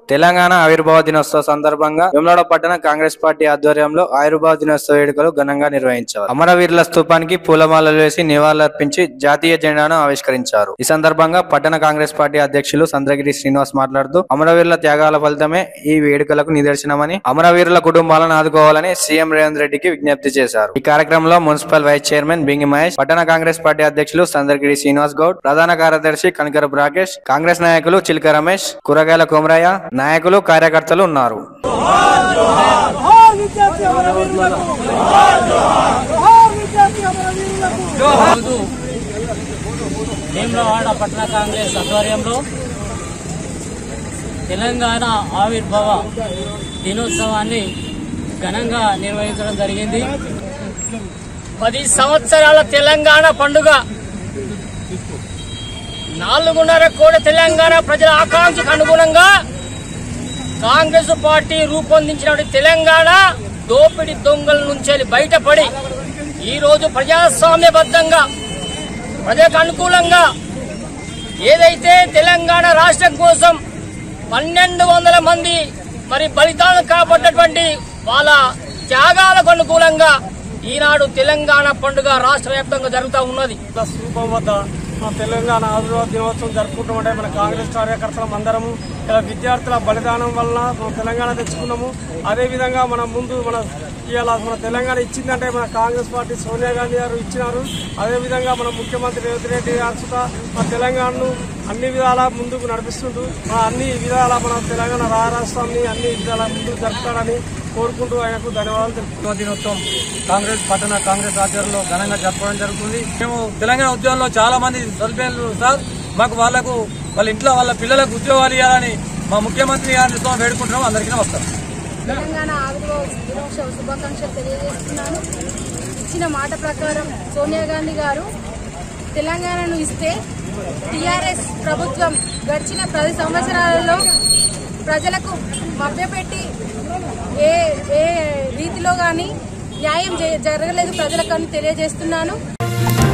తెలంగాణ ఆవిర్భావ దినోత్సవ సందర్భంగా వెమ్లాడ పట్టణ కాంగ్రెస్ పార్టీ ఆధ్వర్యంలో ఆవిర్భావ దినోత్సవ వేడుకలు ఘనంగా నిర్వహించారు అమరవీరుల స్తూపానికి పూలమాలలు వేసి నివాళులర్పించి జాతీయ జెండాను ఆవిష్కరించారు ఈ సందర్భంగా పట్టణ కాంగ్రెస్ పార్టీ అధ్యక్షులు చంద్రగిరి శ్రీనివాస్ మాట్లాడుతూ అమరవీరుల త్యాగాల ఫలితమే ఈ వేడుకలకు నిదర్శనమని అమరవీరుల కుటుంబాలను ఆదుకోవాలని సీఎం రేవంత్ రెడ్డికి విజ్ఞప్తి చేశారు ఈ కార్యక్రమంలో municipal vice chairman Bingi Mahesh పట్టణ కాంగ్రెస్ పార్టీ అధ్యక్షులు చంద్రగిరి శ్రీనివాస్ గౌడ్ ప్రధాన కార్యదర్శి కనకరపు రాకేష్ కాంగ్రెస్ నాయకులు చిలక రమేష్ కూరగాయల కోమరయ్య నాయకులు కార్యకర్తలు ఉన్నారు జోహార్ విద్యార్థి అమరవీరులకు జోహార్ విద్యార్థి అమరవీరులకు రోజు వేములవాడ పట్టణ కాంగ్రెస్ ఆధ్వర్యంలో తెలంగాణ ఆవిర్భావ దినోత్సవాన్ని ఘనంగా నిర్వహించడం జరిగింది పది సంవత్సరాల తెలంగాణ పండుగ నాలుగున్నర కోట్ల తెలంగాణ ప్రజల ఆకాంక్షకు అనుగుణంగా కాంగ్రెస్ పార్టీ రూపొందించిన తెలంగాణ దోపిడి దొంగల నుంచి బయటపడి ఈ రోజు ప్రజాస్వామ్యబద్ధంగా ప్రజలకు అనుకూలంగా ఏదైతే తెలంగాణ రాష్ట్రం కోసం పన్నెండు వందల మంది మరి బలిదానం కాబట్టినటువంటి వాళ్ళ త్యాగాలకు అనుకూలంగా ఈనాడు తెలంగాణ పండుగ రాష్ట్ర వ్యాప్తంగా జరుగుతూ ఉన్నది స్థూపం వద్ద మన తెలంగాణ ఆవిర్భావ దినోత్సవం జరుపుకుంటామంటే మన కాంగ్రెస్ కార్యకర్తలం అందరము ఇలా విద్యార్థుల బలిదానం వలన మనం తెలంగాణ తెచ్చుకున్నాము అదే విధంగా మన ముందు మన ఇలా మన తెలంగాణ ఇచ్చిందంటే మన కాంగ్రెస్ పార్టీ సోనియా గాంధీ గారు ఇచ్చినారు అదే విధంగా మన ముఖ్యమంత్రి రేవంత్ రెడ్డి గారు సుతా మన తెలంగాణను అన్ని విధాల ముందుకు నడిపిస్తుంటూ మన అన్ని విధాల మన తెలంగాణ రాష్ట్రాన్ని అన్ని విధాల ముందుకు జరుపుతాడని కోరుకుంటూ ఆయనకు ధన్యవాదాలు తెలుపుతున్నాను దినోత్సవం కాంగ్రెస్ పట్టణ కాంగ్రెస్ ఆధ్వర్యంలో ఘనంగా జరపడం జరుగుతుంది మేము తెలంగాణ ఉద్యోగంలో చాలా మంది సభ్యులు సార్ మాకు వాళ్లకు వాళ్ళ ఇంట్లో వాళ్ళ పిల్లలకు ఉద్యోగాలు ఇవ్వాలని మా ముఖ్యమంత్రి గారిని స్వామి వేడుకుంటున్నాం అందరికీ నమస్కారం తెలంగాణ ఆవిర్భావ దినోత్సవ శుభాకాంక్షలు తెలియజేస్తున్నాను ఇచ్చిన మాట ప్రకారం సోనియా గాంధీ గారు తెలంగాణను ఇస్తే టిఆర్ఎస్ ప్రభుత్వం గడిచిన పది సంవత్సరాలలో ప్రజలకు మభ్యపెట్టి ఏ ఏ రీతిలో కానీ న్యాయం జే- జరగలేదు ప్రజలకు అని తెలియజేస్తున్నాను